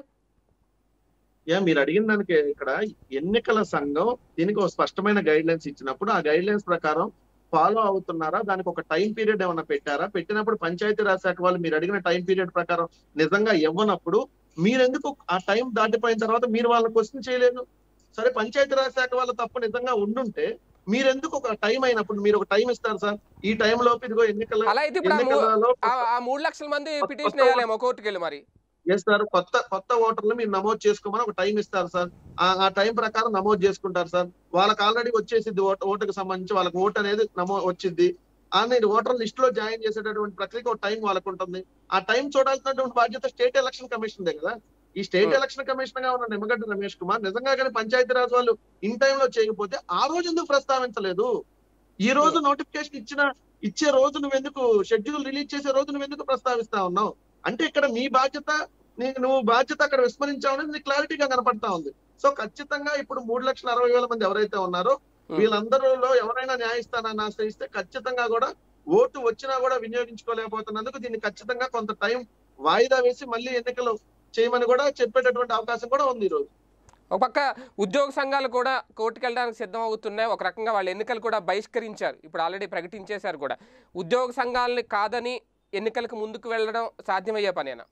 యా మీరు అడిగిన దానికి ఇక్కడ ఎన్నికల సంఘం దీనికి ఒక స్పష్టమైన గైడ్ లైన్స్ ఇచ్చినప్పుడు ఆ గైడ్ లైన్స్ ప్రకారం ఫాలో అవుతున్నారా దానికి ఒక టైం పీరియడ్ ఏమైనా పెట్టారా పెట్టినప్పుడు పంచాయతీరాజ్ శాఖ వాళ్ళు మీరు అడిగిన టైం పీరియడ్ ప్రకారం నిజంగా ఇవ్వనప్పుడు మీరెందుకు ఆ టైం దాటిపోయిన తర్వాత మీరు వాళ్ళని క్వశ్చన్ చేయలేదు సరే పంచాయతీరాజ్ శాఖ వాళ్ళ తప్పు నిజంగా ఉండుంటే మీరెందుకు ఒక టైం అయినప్పుడు మీరు ఒక టైం ఇస్తారు సార్ ఈ టైం లోపు ఇదిగో ఎన్నికల అలా అయితే ఇప్పుడు ఆ మూ- ఎన్నికలలో ఆ- ఆ మూడు లక్షల మంది కొత్త- పిటిషన్ కొత్త వేయాలేమో కోర్టుకు వెళ్ళి మరి చేస్తారు కొత్త కొత్త ఓటర్లు మీరు నమోదు చేసుకోమని ఒక టైం ఇస్తారు సార్ ఆ ఆ టైం ప్రకారం నమోదు చేసుకుంటారు సార్ వాళ్ళకి ఆల్రెడీ వచ్చేసింది ఓటు ఓటుకు సంబంధించి వాళ్ళకి ఓటు అనేది నమో వచ్చింది అని ఓటర్ లిస్ట్ లో జాయిన్ చేసేటటువంటి ప్రక్రియకి ఒక టైం వాళ్ళకు ఉంటుంది ఆ టైం చూడాల్సినటువంటి బాధ్యత స్టేట్ ఎలక్షన్ కమిషన్ దే కదా ఈ స్టేట్ Hmm. ఎలక్షన్ కమిషన్ గా ఉన్న నిమ్మగడ్డ రమేష్ కుమార్ నిజంగా కానీ పంచాయతీరాజ్ వాళ్ళు ఇన్ టైం లో చేయకపోతే ఆ రోజు ఎందుకు ప్రస్తావించలేదు ఈ రోజు నోటిఫికేషన్ ఇచ్చిన ఇచ్చే రోజు నువ్వెందుకు షెడ్యూల్ రిలీజ్ చేసే రోజు నువ్వెందుకు ప్రస్తావిస్తా ఉన్నావు అంటే ఇక్కడ నీ బాధ్యత నీ- నువ్వు బాధ్యత అక్కడ విస్మరించావు అనేది నీకు క్లారిటీగా కనపడతా ఉంది సో ఖచ్చితంగా ఇప్పుడు మూడు లక్షల అరవై వేల మంది ఎవరైతే ఉన్నారో Hmm. వీళ్ళందరిలో ఎవరైనా న్యాయస్థానాన్ని ఆశ్రయిస్తే ఖచ్చితంగా కూడా ఓటు వచ్చినా కూడా వినియోగించుకోలేకపోతున్నందుకు దీన్ని ఖచ్చితంగా కొంత టైం వాయిదా వేసి మళ్ళీ ఎన్నికలు చేయమని కూడా చెప్పేటటువంటి అవకాశం కూడా ఉంది ఈ రోజు ఒక పక్క ఉద్యోగ సంఘాలు కూడా కోర్టుకు వెళ్ళడానికి సిద్ధం అవుతున్నాయి ఒక రకంగా వాళ్ళ ఎన్నికలు కూడా బహిష్కరించారు ఇప్పుడు ఆల్రెడీ ప్రకటించేశారు కూడా ఉద్యోగ సంఘాలని కాదని ఎన్నికలకు ముందుకు వెళ్ళడం సాధ్యమయ్యే పనేనా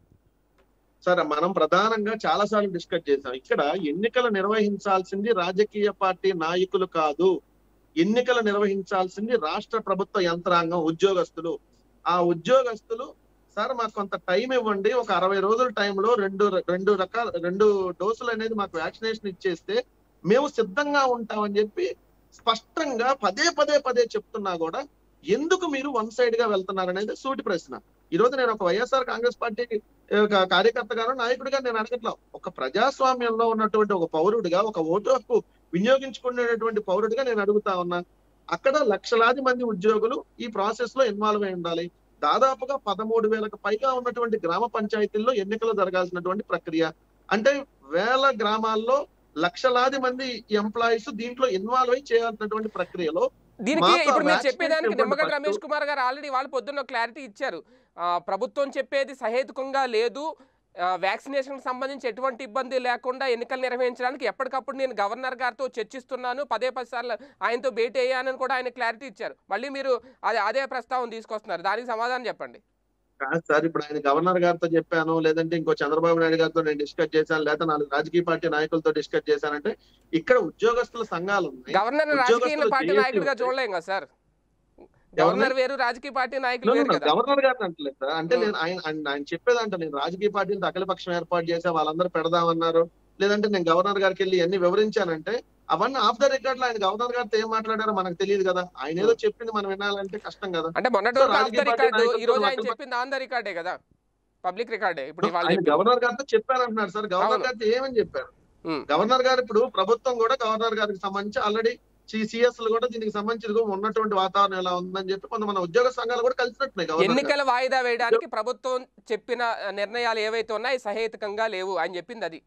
సరే మనం ప్రధానంగా చాలా సార్లు డిస్కస్ చేసాం ఇక్కడ ఎన్నికలు నిర్వహించాల్సింది రాజకీయ పార్టీ నాయకులు కాదు ఎన్నికలు నిర్వహించాల్సింది రాష్ట్ర ప్రభుత్వ యంత్రాంగం ఉద్యోగస్తులు ఆ ఉద్యోగస్తులు సార్ మాకు కొంత టైం ఇవ్వండి ఒక అరవై రోజుల టైంలో రెండు రెండు రకాల రెండు డోసులు అనేది మాకు వ్యాక్సినేషన్ ఇచ్చేస్తే మేము సిద్ధంగా ఉంటామని చెప్పి స్పష్టంగా పదే పదే పదే చెప్తున్నా కూడా ఎందుకు మీరు వన్ సైడ్ గా వెళ్తున్నారు అనేది సూటి ప్రశ్న ఈ రోజు నేను ఒక వైఎస్ఆర్ కాంగ్రెస్ పార్టీ ఒక కార్యకర్తగాను నాయకుడిగా నేను అడగట్లా ఒక ప్రజాస్వామ్యంలో ఉన్నటువంటి ఒక పౌరుడిగా ఒక ఓటు హక్కు వినియోగించుకునేటువంటి పౌరుడిగా నేను అడుగుతా ఉన్నా అక్కడ లక్షలాది మంది ఉద్యోగులు ఈ ప్రాసెస్ లో ఇన్వాల్వ్ అయి ఉండాలి దాదాపుగా పదమూడు వేలకు పైగా ఉన్నటువంటి గ్రామ పంచాయతీల్లో ఎన్నికలు జరగాల్సినటువంటి ప్రక్రియ అంటే వేల గ్రామాల్లో లక్షలాది మంది ఎంప్లాయీస్ దీంట్లో ఇన్వాల్వ్ అయి చేయాల్సినటువంటి ప్రక్రియలో దీనికి మాకు ఇప్పుడు మీరు vaccination చెప్పేదానికి ఇవ్వండి నిమ్మగడ్డ first. రమేష్ కుమార్ గారు ఆల్రెడీ వాళ్ళు పొద్దున్న క్లారిటీ ఇచ్చారు ఆ, ప్రభుత్వం చెప్పేది సహేతుకంగా లేదు వ్యాక్సినేషన్ సంబంధించి ఎటువంటి ఇబ్బంది లేకుండా ఎన్నికలు నిర్వహించడానికి ఎప్పటికప్పుడు నేను గవర్నర్ గారితో చర్చిస్తున్నాను పదే పది సార్లు ఆయనతో భేటీ అయ్యానని కూడా ఆయన క్లారిటీ ఇచ్చారు మళ్ళీ మీరు అదే అదే ప్రస్తావన తీసుకొస్తున్నారు దానికి సమాధానం చెప్పండి కాదు సార్ ఇప్పుడు ఆయన గవర్నర్ గారితో చెప్పాను లేదంటే ఇంకో చంద్రబాబు నాయుడు గారితో నేను డిస్కస్ చేశాను లేదా నాలుగు రాజకీయ పార్టీ నాయకులతో డిస్కస్ చేశానంటే ఇక్కడ ఉద్యోగస్తుల సంఘాలు ఉన్నాయి గవర్నర్ ఉద్యోగస్తులు రాజకీయ పార్టీ చేసి నాయకుడిగా ఉంటే- చూడలేం కదా సార్ గవర్నర్ వేరు రాజకీయ పార్టీ నాయకులు వేరు కదా గవర్నర్ గారిని అంటలేదు సార్ అంటే Hmm. నేను ఆయన ఆయన- ఆయన చెప్పేదంట నేను రాజకీయ పార్టీలతో అఖిలపక్షం ఏర్పాటు చేసా వాళ్ళందరూ పెడదామన్నారు లేదంటే నేను గవర్నర్ గారికి వెళ్ళి అన్ని వివరించానంటే అవన్నీ ఆఫ్ ద రికార్డ్ లో ఆయన గవర్నర్ గారితో ఏం మాట్లాడారో మనకు తెలియదు కదా ఆయన ఏదో చెప్పింది మనం వినాలంటే కష్టం కదా అంటే మొన్నటి సో వరకు ఆఫ్ ద రాజకీయ పార్టీ రికార్డు ఈ రోజు ఆయన నాయకులు చెప్పింది ఆన్ ద రికార్డే కదా పబ్లిక్ రికార్డే ఇప్పుడు వాళ్ళు ఆయన చెప్పింది. గవర్నర్ గారితో చెప్పారంటున్నారు సార్ గవర్నర్ అవును. గారితో ఏమని చెప్పారు Hmm. గవర్నర్ గారు ఇప్పుడు ప్రభుత్వం కూడా గవర్నర్ గారికి సంబంధించి ఆల్రెడీ సిఎస్ కూడా దీనికి సంబంధించి ఇదిగో ఉన్నటువంటి వాతావరణం ఎలా ఉందని చెప్పి కొంత మన ఉద్యోగ సంఘాలు కూడా కలిసినట్టున్నాయి గవర్నర్ గారు. ఎన్నికల వాయిదా వేయడానికి ప్రభుత్వం చెప్పిన నిర్ణయాలు ఏవైతే ఉన్నాయో సహేతుకంగా లేవు ఆయన చెప్పింది అది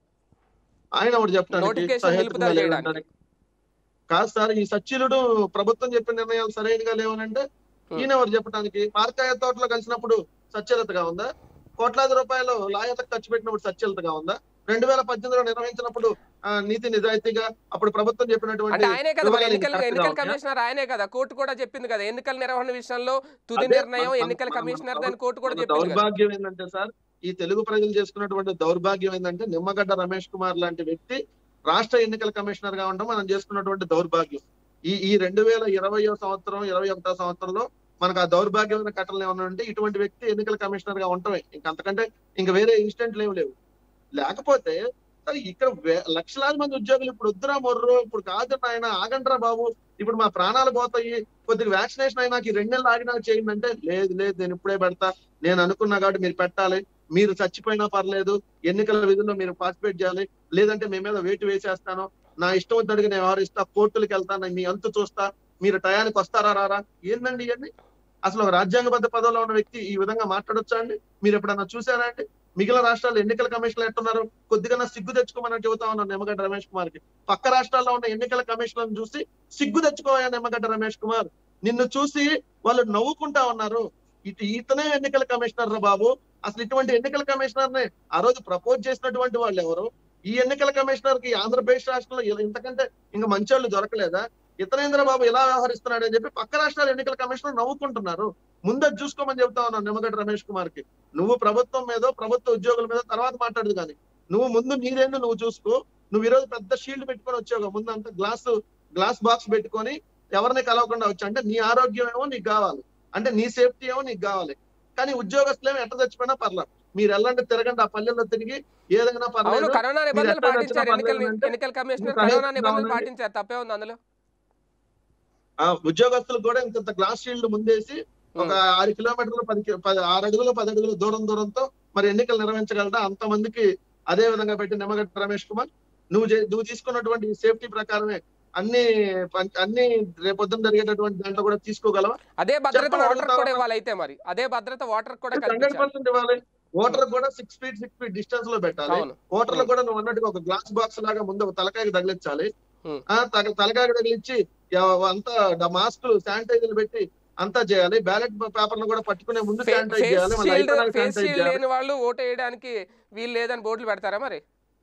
ఆయన ఒకటి చెప్పడానికి నోటిఫికేషన్ సహేతుకంగా నిలుపుదల లేదంటానికి. చేయడానికి కాదు సార్ ఈ సచిలుడు ప్రభుత్వం చెప్పిన నిర్ణయాలు సరైనగా లేవనంటే Hmm. ఈయన ఎవరు చెప్పడానికి పార్కాయ తోటలో కలిసినప్పుడు సత్యలతగా ఉందా కోట్లాది రూపాయలు లాయతకు ఖర్చు పెట్టినప్పుడు సత్యలతగా ఉందా రెండు వేల పద్దెనిమిదిలో నిర్వహించినప్పుడు ఆ, నీతి నిజాయితీగా అప్పుడు ప్రభుత్వం చెప్పినటువంటి అంటే ఆయనే కదా మరి వివరాలు ఎన్నికల కరెక్ట్గా ఎన్నికల ఉన్నాయా? కమిషనర్ ఆయనే కదా కోర్టు కూడా చెప్పింది కదా ఎన్నికల నిర్వహణ విషయంలో తుది అదే నిర్ణయం మన- ఎన్నికల మన- కమిషనర్ మన దాని కోర్టు కూడా మన చెప్పింది కదా దౌర్భాగ్యం ఏంటంటే సార్ ఈ తెలుగు ప్రజలు చేసుకున్నటువంటి దౌర్భాగ్యం ఏంటంటే నిమ్మగడ్డ రమేష్ కుమార్ లాంటి వ్యక్తి రాష్ట్ర ఎన్నికల కమిషనర్ గా ఉండడం మనం చేసుకున్నటువంటి దౌర్భాగ్యం ఈ ఈ రెండు వేల ఇరవయో సంవత్సరం ఇరవై ఒకటో సంవత్సరంలో మనకు ఆ దౌర్భాగ్యమైన ఘటనలు ఏమైనా ఉంటే ఇటువంటి వ్యక్తి ఎన్నికల కమిషనర్ గా ఉండటమే ఇంక అంతకంటే ఇంక వేరే ఇన్స్టెంట్లు ఏమి లేవు లేకపోతే సరే ఇక్కడ వే- లక్షలాది మంది ఉద్యోగులు ఇప్పుడు వద్దురా మొర్రు ఇప్పుడు కాదు నాయన ఆగండ్రా బాబు ఇప్పుడు మా ప్రాణాలు పోతాయి కొద్దిగా వ్యాక్సినేషన్ అయినాక ఈ రెండు నెలలు ఆగినా చేయండి అంటే లేదు లేదు నేను ఇప్పుడే పెడతా నేను అనుకున్నా కాబట్టి మీరు పెట్టాలి మీరు చచ్చిపోయినా పర్లేదు ఎన్నికల విధుల్లో మీరు పార్టిసిపేట్ చేయాలి లేదంటే మీ మీద వేటు వేసేస్తాను నా ఇష్టం వచ్చినట్టుగా నేను వ్యవహరిస్తా కోర్టులకు వెళ్తాను మీ అంతు చూస్తా మీరు టయానికి వస్తారా రారా ఏందండి ఇవన్నీ అసలు ఒక రాజ్యాంగబద్ధ పదవిలో ఉన్న వ్యక్తి ఈ విధంగా మాట్లాడొచ్చా అండి మీరు ఎప్పుడన్నా చూసారా అండి మిగిలిన రాష్ట్రాల్లో ఎన్నికల కమిషన్లు ఎట్టున్నారు కొద్దిగా సిగ్గు తెచ్చుకోమని చెబుతా ఉన్నాను నిమ్మగడ్డ రమేష్ కుమార్ కి పక్క రాష్ట్రాల్లో ఉన్న ఎన్నికల కమిషన్లను చూసి సిగ్గు తెచ్చుకోయా నిమ్మగడ్డ రమేష్ కుమార్ నిన్ను చూసి వాళ్ళు నవ్వుకుంటా ఉన్నారు ఇటు ఇతనే ఎన్నికల కమిషనర్ రా బాబు అసలు ఇటువంటి ఎన్నికల కమిషనర్ ని ఆ రోజు ప్రపోజ్ చేసినటువంటి వాళ్ళు ఎవరు ఈ ఎన్నికల కమిషనర్ కి ఆంధ్రప్రదేశ్ రాష్ట్రంలో ఇలా ఇంతకంటే ఇంకా మంచోళ్ళు దొరకలేదా ఇతనేంద్ర బాబు ఎలా వ్యవహరిస్తున్నాడు అని చెప్పి పక్క రాష్ట్రాల ఎన్నికల కమిషనర్ నవ్వుకుంటున్నారు ముందే చూసుకోమని చెప్తా ఉన్నాను నిమ్మగడ్డ రమేష్ కుమార్ కి నువ్వు ప్రభుత్వం మీద ప్రభుత్వ ఉద్యోగుల మీద తర్వాత మాట్లాడదు కానీ నువ్వు ముందు నీరేందో నువ్వు చూసుకో నువ్వు ఈరోజు పెద్ద షీల్డ్ పెట్టుకొని వచ్చావు ముందు అంతా గ్లాస్ గ్లాస్ బాక్స్ పెట్టుకొని ఎవరిని కలవకుండా వచ్చా అంటే నీ ఆరోగ్యం ఏమో నీకు కావాలి అంటే నీ సేఫ్టీ ఏమో నీకు కావాలి కానీ ఉద్యోగస్తులేమో ఎట్ట చచ్చిపోయినా పర్లేదు మీరు వెళ్ళండి తిరగండి ఆ పల్లెల్లో తిరిగి ఏదైనా అవును పర్లేదు కరోనా నిబంధనలు ఎక్కడ పాటించారు వచ్చినా ఎన్నికల పర్లేదు అంటే ఎన్నికల కమిషనర్ ఇంకా కరోనా హైదరాబాద్ నిబంధనలు ఉంది. పాటించారు తప్పే ఉంది అందులో ఆ ఉద్యోగస్తులకు కూడా ఇంత గ్లాస్ షీల్డ్ ముందేసి ఒక ఆరు కిలోమీటర్లు పది కి- పది ఆరు అడుగులు పది అడుగులు దూరం దూరంతో మరి ఎన్నికలు నిర్వహించగలరా అంత మందికి అదే విధంగా పెట్టి నిమ్మగడ్డ రమేష్ కుమార్ నువ్వు చే- నువ్వు తీసుకున్నటువంటి సేఫ్టీ ప్రకారమే అన్ని పం- అన్ని రేపొద్దున జరిగేటటువంటి దాంట్లో కూడా తీసుకోగలవా అదే భద్రత చెప్పండి, ఓటర్ అడుగుతా కూడా ఉన్నా. ఇవ్వాలి అయితే మరి అదే భద్రత ఓటర్ కూడా హండ్రెడ్ కల్పించాలి పర్సెంట్ ఇవ్వాలి ఓటర్ కూడా six feet six feet distance లో పెట్టాలి అవును ఓటర్లు కూడా నువ్వు అన్నట్టుగా ఒక గ్లాస్ బాక్స్ లాగా ముందు ఒక తలకాయకి తగిలించాలి Hmm. ఆ తగ- తలకాయకి తగిలించి ఎవ- అంతా మాస్కులు శానిటైజర్లు పెట్టి అంతా చేయాలి బ్యాలెట్ పేపర్ కూడా పట్టుకునే ముందు శానిటైజ్ ఫేస్ చేయాలి మళ్ళీ షీల్డ్ అయిపోయినాక ఫేస్ శానిటైజ్ షీల్డ్ చేయాలి లేని వాళ్ళు ఓటు వేయడానికి వీలు లేదని బోర్డులు పెడతారా మరి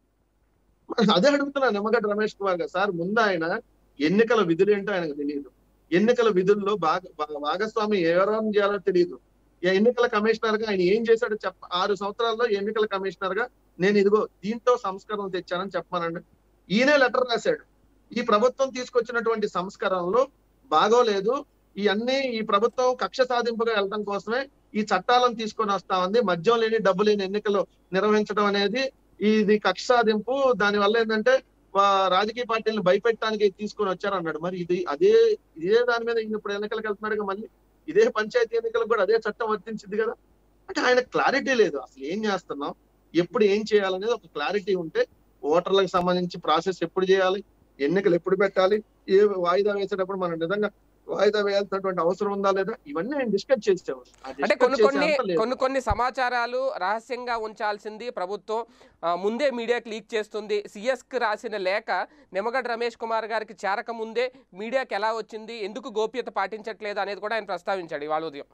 అదే అడుగుతున్నా నిమ్మగడ్డ రమేష్ కుమార్ గారు సార్ ముందు ఆయన ఎన్నికల విధులు ఏంటో ఆయనకు తెలియదు ఎన్నికల విధుల్లో భాగ భా- భాగస్వామి ఎవరెవరు చేయాలో తెలియదు ఈ ఎన్నికల కమిషనర్ గా ఆయన ఏం చేశాడో చెప్ప ఆరు సంవత్సరాల్లో ఎన్నికల కమిషనర్ గా నేను ఇదిగో దీంతో సంస్కరణ తెచ్చానని చెప్పానండి ఈయనే లెటర్ రాశాడు ఈ ప్రభుత్వం తీసుకొచ్చినటువంటి సంస్కరణలు బాగోలేదు ఈ అన్ని ఈ ప్రభుత్వం కక్ష సాధింపుగా వెళ్ళడం కోసమే ఈ చట్టాలను తీసుకొని వస్తా ఉంది మద్యం లేని డబ్బు లేని ఎన్నికలు నిర్వహించడం అనేది ఇది కక్ష సాధింపు దాని వల్ల ఏంటంటే వా- రాజకీయ పార్టీలను భయపెట్టడానికి తీసుకొని వచ్చారు అన్నాడు మరి ఇది అదే ఇదే దాని మీద ఈయన ఇప్పుడు ఎన్నికలకు వెళ్తున్నాడు మళ్ళీ ఇదే పంచాయతీ ఎన్నికలకు కూడా అదే చట్టం వర్తించింది కదా అంటే ఆయన క్లారిటీ లేదు అసలు ఏం చేస్తున్నాం ఎప్పుడు ఏం చేయాలనేది ఒక క్లారిటీ ఉంటే ఓటర్లకు సంబంధించి ప్రాసెస్ ఎప్పుడు చేయాలి ఎన్నికలు ఎప్పుడు పెట్టాలి ఏ వాయిదా వేసేటప్పుడు మనం నిజంగా వాయిదా వేయాల్సినటువంటి అవసరం ఉందా లేదా ఇవన్నీ ఆయన డిస్కస్ చేసేవారు ఆ అంటే discuss కొన్ని కొన్ని చేసేంత లేదు. కొన్ని కొన్ని సమాచారాలు రహస్యంగా ఉంచాల్సింది ప్రభుత్వం ఆ, ముందే మీడియాకి లీక్ చేస్తుంది సిఎస్కి రాసిన లేఖ నిమ్మగడ్డ రమేష్ కుమార్ గారికి చేరక ముందే మీడియాకి ఎలా వచ్చింది ఎందుకు గోప్యత పాటించట్లేదు అనేది కూడా ఆయన ప్రస్తావించాడు ఇవాళ ఉదయం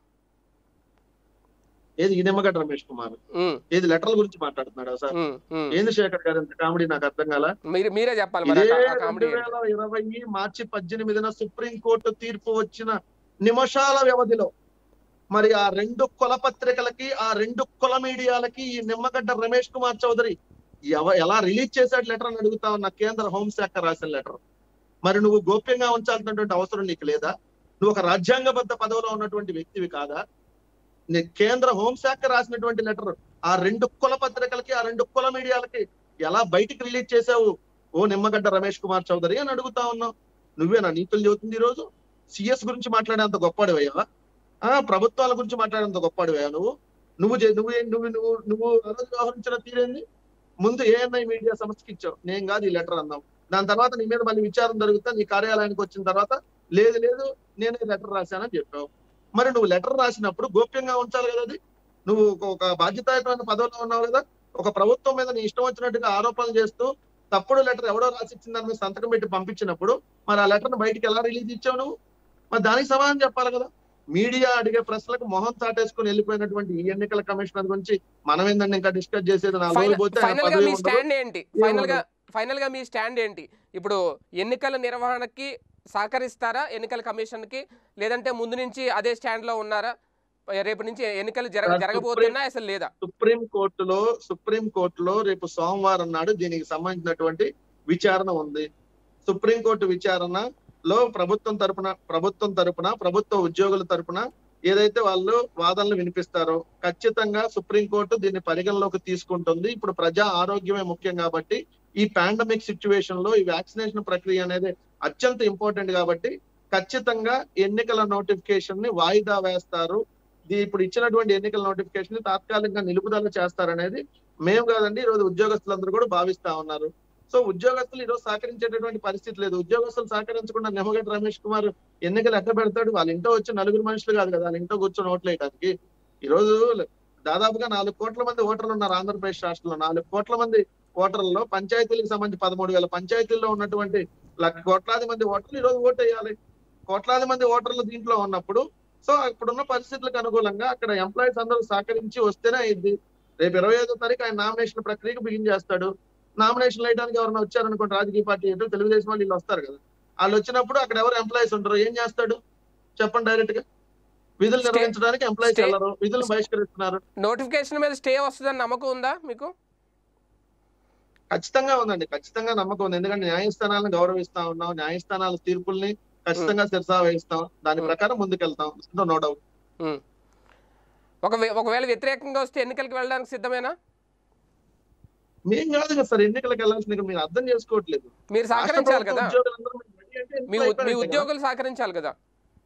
ఏది ఈ నిమ్మగడ్డ రమేష్ కుమార్ ఉమ్, ఏది లెటర్ల గురించి మాట్లాడుతున్నాడా సార్ ఉమ్, ఉమ్. ఏంది శేఖర్ గారు ఇంత కామెడీ నాకు అర్థం కాల మీరు మీరే చెప్పాలి మరి ఇదే ఆ కా- ఆ రెండు కామెడీ ఏంటి? వేల ఇరవై మార్చి పద్దెనిమిదిన సుప్రీం కోర్టు తీర్పు వచ్చిన నిమిషాల వ్యవధిలో మరి ఆ రెండు కుల పత్రికలకి ఆ రెండు కుల మీడియాలకి ఈ నిమ్మగడ్డ రమేష్ కుమార్ చౌదరి ఎవ- ఎలా రిలీజ్ చేశాడు లెటర్ అని అడుగుతా ఉన్న కేంద్ర హోంశాఖ రాసిన లెటర్ మరి నువ్వు గోప్యంగా ఉంచాల్సినటువంటి అవసరం నీకు లేదా నువ్వు ఒక రాజ్యాంగబద్ధ పదవిలో ఉన్నటువంటి వ్యక్తివి కాదా నీ కేంద్ర హోంశాఖ రాసినటువంటి లెటర్ ఆ రెండు కుల పత్రికలకి ఆ రెండు కుల మీడియాలకి ఎలా బయటికి రిలీజ్ చేసావు ఓ నిమ్మగడ్డ రమేష్ కుమార్ చౌదరి అని అడుగుతా ఉన్నావు నువ్వేనా నీతులు చెబుతుంది ఈ రోజు సిఎస్ గురించి మాట్లాడేంత గొప్పడివయ్యావా ఆ ప్రభుత్వాల గురించి మాట్లాడేంత గొప్పడివయ్యా నువ్వు నువ్వు చే- నువ్వు ఏ- నువ్వు నువ్వు నువ్వు ఆ రోజు వ్యవహరించిన తీరేంది ముందు ఏఎన్ఐ మీడియా సంస్థకి ఇచ్చావు నేను కాదు ఈ లెటర్ అన్నావు దాని తర్వాత నీ మీద మళ్ళీ విచారణ జరుగుతా నీ కార్యాలయానికి వచ్చిన తర్వాత లేదు లేదు నేనే లెటర్ రాశానని చెప్పావు మరి నువ్వు లెటర్ రాసినప్పుడు గోప్యంగా ఉంచాలి కదా అది నువ్వు ఒక- ఒక బాధ్యతాయుతమైన పదవిలో ఉన్నావు కదా ఒక ప్రభుత్వం మీద నీ ఇష్టం వచ్చినట్టుగా ఆరోపణలు చేస్తూ తప్పుడు లెటర్ ఎవడో రాసి ఇచ్చిన దాని మీద సంతకం పెట్టి పంపించినప్పుడు మరి ఆ లెటర్ బయటికి ఎలా రిలీజ్ ఇచ్చావు నువ్వు మరి దానికి సమాధానం చెప్పాలి కదా మీడియా అడిగే ప్రశ్నలకు మొహం చాటేసుకుని వెళ్ళిపోయినటువంటి ఈ ఎన్నికల కమిషనర్ గురించి మనం ఏంటంటే ఇంకా డిస్కస్ చేసేది నాలుగు రోజులు పోతే ఆయన ఫైనల్ గా పదవి మీ ఉండదు. స్టాండ్ ఏంటి ఫైనల్ గా ఫైనల్ గా మీ స్టాండ్ ఏంటి ఇప్పుడు ఎన్నికల నిర్వహణకి సహకరిస్తారా ఎన్నికల కమిషన్ కి లేదంటే ముందు నుంచి అదే స్టాండ్ లో ఉన్నారా రేపు నుంచి ఎన్నికలు జరగ సార్, జరగబోతున్నాయి అసలు లేదా సుప్రీం కోర్టులో సుప్రీం కోర్టులో రేపు సోమవారం నాడు దీనికి సంబంధించినటువంటి విచారణ ఉంది సుప్రీంకోర్టు విచారణలో ప్రభుత్వం తరపున ప్రభుత్వం తరపున ప్రభుత్వ ఉద్యోగుల తరపున ఏదైతే వాళ్ళు వాదనలు వినిపిస్తారో ఖచ్చితంగా సుప్రీంకోర్టు దీన్ని పరిగణలోకి తీసుకుంటుంది ఇప్పుడు ప్రజా ఆరోగ్యమే ముఖ్యం కాబట్టి ఈ పాండమిక్ సిచ్యువేషన్ లో ఈ వ్యాక్సినేషన్ ప్రక్రియ అనేది అత్యంత ఇంపార్టెంట్ కాబట్టి ఖచ్చితంగా ఎన్నికల నోటిఫికేషన్ ని వాయిదా వేస్తారు ఇది ఇప్పుడు ఇచ్చినటువంటి ఎన్నికల నోటిఫికేషన్ ని తాత్కాలికంగా నిలుపుదల చేస్తారనేది మేము కాదండి ఈ రోజు ఉద్యోగస్తులందరూ కూడా భావిస్తా ఉన్నారు సో ఉద్యోగస్తులు ఈ రోజు సహకరించేటటువంటి పరిస్థితి లేదు ఉద్యోగస్తులు సహకరించకుండా నిమ్మగడ్డ రమేష్ కుమార్ ఎన్నికలు ఎట్ట పెడతాడు వాళ్ళ ఇంట్లో వచ్చి నలుగురు మనుషులు కాదు కదా వాళ్ళ ఇంట్లో కూర్చొని ఓట్లు వేయడానికి ఈ రోజు దాదాపుగా నాలుగు కోట్ల మంది ఓటర్లు ఉన్నారు ఆంధ్రప్రదేశ్ రాష్ట్రంలో నాలుగు కోట్ల మంది ఓటర్లలో పంచాయతీలకు సంబంధించి పదమూడు వేల పంచాయతీల్లో ఉన్నటువంటి లక్ష కోట్లాది మంది ఓటర్లు ఈ రోజు ఓటు వేయాలి కోట్లాది మంది ఓటర్లు దీంట్లో ఉన్నప్పుడు సో ఇప్పుడున్న పరిస్థితులకు అనుకూలంగా అక్కడ ఎంప్లాయీస్ అందరూ సహకరించి వస్తేనే అయింది రేపు ఇరవై ఐదో తారీఖు ఆయన నామినేషన్ ప్రక్రియకు బిగిన్ చేస్తాడు నామినేషన్ వేయడానికి ఎవరైనా వచ్చారనుకోండి రాజకీయ పార్టీ ఏంటో తెలుగుదేశం వాళ్ళు వీళ్ళు వస్తారు కదా వాళ్ళు వచ్చినప్పుడు అక్కడ ఎవరు ఎంప్లాయీస్ ఉంటారు ఏం చేస్తాడు చెప్పండి డైరెక్ట్ గా విధులు Stay- నిర్వహించడానికి ఎంప్లాయీస్ stay- వెళ్ళరు విధులు బహిష్కరిస్తున్నారు నోటిఫికేషన్ మీద స్టే వస్తుందని నమ్మకం ఉందా మీకు ఖచ్చితంగా ఉందండి ఖచ్చితంగా నమ్మకం ఉంది ఎందుకంటే న్యాయస్థానాలను గౌరవిస్తా ఉన్నాం న్యాయస్థానాల తీర్పుల్ని ఖచ్చితంగా శిరసా వహిస్తాం దాని Hmm. ప్రకారం ముందుకెళ్తాం నో డౌట్ ఉమ్. ఒకవే- ఒకవేళ వ్యతిరేకంగా వస్తే ఎన్నికలకు వెళ్ళడానికి సిద్ధమేనా మేం కాదు కదా సార్ ఎన్నికలకు వెళ్ళాల్సింది ఇక్కడ మీరు అర్థం చేసుకోవట్లేదు మీరు రాష్ట్ర సహకరించాలి ప్రభుత్వ కదా ఉద్యోగులందరూ మీరు ready అంటే మీ ఎన్నికలు ఉ- మీ అయిపోయినట్టే కదా. ఉద్యోగులు సహకరించాలి కదా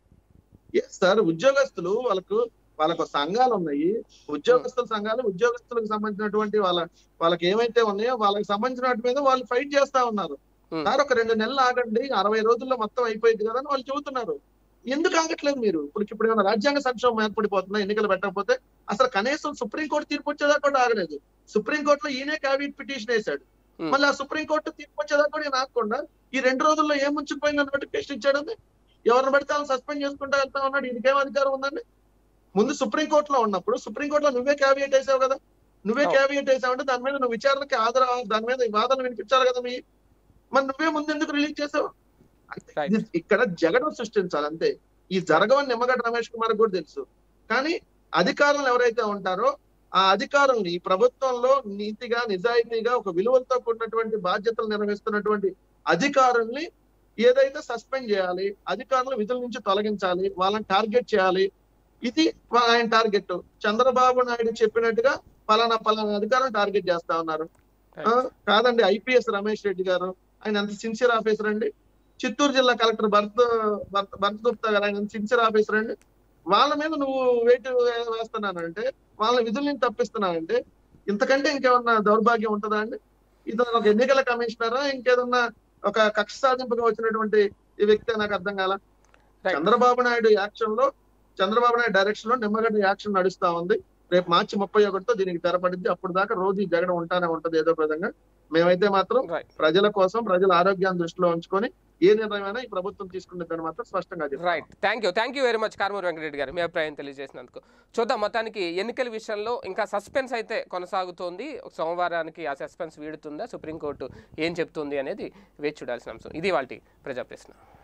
Yes, సార్ ఉద్యోగస్తులు వాళ్ళకు వాళ్ళకు సంఘాలు ఉన్నాయి ఉద్యోగస్తుల సంఘాలు ఉద్యోగస్తులకు సంబంధించినటువంటి వాళ్ళ వాళ్ళకి ఏమైతే ఉన్నాయో వాళ్ళకి సంబంధించిన వాటి మీద వాళ్ళు ఫైట్ చేస్తా ఉన్నారు Hmm. సార్ ఒక రెండు నెలలు ఆగండి అరవై రోజుల్లో మొత్తం అయిపోయింది కదా అని వాళ్ళు చెబుతున్నారు ఎందుకు ఆగట్లేదు మీరు ఇప్పుడు ఇప్పుడు ఏమైనా రాజ్యాంగ సంక్షోభం ఏర్పడిపోతుందా ఎన్నికలు పెట్టకపోతే అసలు కనీసం సుప్రీంకోర్టు తీర్పు వచ్చేదాకా కూడా ఆగలేదు సుప్రీంకోర్టులో ఈయనే క్యాబినెట్ పిటిషన్ వేశాడు Hmm. మళ్ళీ ఆ సుప్రీంకోర్టు తీర్పు వచ్చేదాకా కూడా ఈయన ఆగకుండా ఈ రెండు రోజుల్లో ఏం ముంచుకుపోయిందో నోటిఫికేషన్ ఇచ్చాడండి ఎవరిని పెడితే వాళ్ళని సస్పెండ్ చేసుకుంటా వెళ్తా ఉన్నాడు ఈయనకేం అధికారం ఉందండి ముందు సుప్రీంకోర్టులో ఉన్నప్పుడు సుప్రీంకోర్టులో నువ్వే క్యాబినెట్ వేసావు కదా నువ్వే అవును. క్యాబినెట్ వేసావంటే దాని మీద నువ్వు విచారణకి ఆధార దాని మీద వాదన వినిపించాలి కదా మీ మరి నువ్వే ముందు ఎందుకు రిలీజ్ చేసావు అంటే Right. ఇది ఇక్కడ జగడం సృష్టించాలి అంతే ఈ జరగవని నిమ్మగడ్డ రమేష్ కుమార్ కూడా తెలుసు కానీ అధికారులు ఎవరైతే ఉంటారో ఆ అధికారుల్ని ఈ ప్రభుత్వంలో నీతిగా నిజాయితీగా ఒక విలువలతో కూడినటువంటి బాధ్యతలు నిర్వహిస్తున్నటువంటి అధికారుల్ని ఏదైతే సస్పెండ్ చేయాలి అధికారులు విధుల నుంచి తొలగించాలి వాళ్ళని టార్గెట్ చేయాలి ఇది ఆయన టార్గెట్ చంద్రబాబు నాయుడు చెప్పినట్టుగా పలానా పలానా అధికారులు టార్గెట్ చేస్తా ఉన్నారు ఆ, కాదండి ఐపీఎస్ రమేష్ రెడ్డి గారు ఆయన ఎంత సిన్సియర్ ఆఫీసర్ అండి చిత్తూరు జిల్లా కలెక్టర్ భరత్ భరత్ భరత్ గుప్తా గారు ఆయన సిన్సియర్ ఆఫీసర్ అండి వాళ్ళ మీద నువ్వు వెయిట్ వేస్తున్నానంటే వాళ్ళ విధుల నుంచి తప్పిస్తున్నానంటే ఇంతకంటే ఇంకేమన్నా దౌర్భాగ్యం ఉంటుందా అండి ఇతను ఒక ఎన్నికల కమిషనరా ఇంకేదన్నా ఒక కక్ష సాధింపుగా వచ్చినటువంటి ఈ వ్యక్తి నాకు అర్థం కాల Right. చంద్రబాబు నాయుడు యాక్షన్ లో చంద్రబాబు నాయుడు డైరెక్షన్ లో నిమ్మగడ్డ యాక్షన్ నడుస్తా ఉంది రేపు మార్చి ముప్పై ఒకటితో దీనికి తెరపడింది అప్పుడు దాకా రోజు ఈ జగడం ఉంటానే ఉంటది ఏదో విధంగా మేమైతే మాత్రం రైట్ ప్రజల కోసం ప్రజల ఆరోగ్యాన్ని దృష్టిలో ఉంచుకొని ఏ నిర్ణయమైనా ఈ ప్రభుత్వం తీసుకునేదని మాత్రం స్పష్టంగా చెప్తాను right thank you thank you very much Karumuri Venkata Reddy garu మీ అభిప్రాయం తెలియజేసినందుకు చూద్దాం మొత్తానికి ఎన్నికల విషయంలో ఇంకా సస్పెన్స్ అయితే కొనసాగుతోంది సోమవారానికి ఆ సస్పెన్స్ వీడుతుందా సుప్రీంకోర్టు ఏం చెప్తుంది అనేది వేచి చూడాల్సిన అంశం ఇది వాళ్ళ ప్రజా ప్రశ్న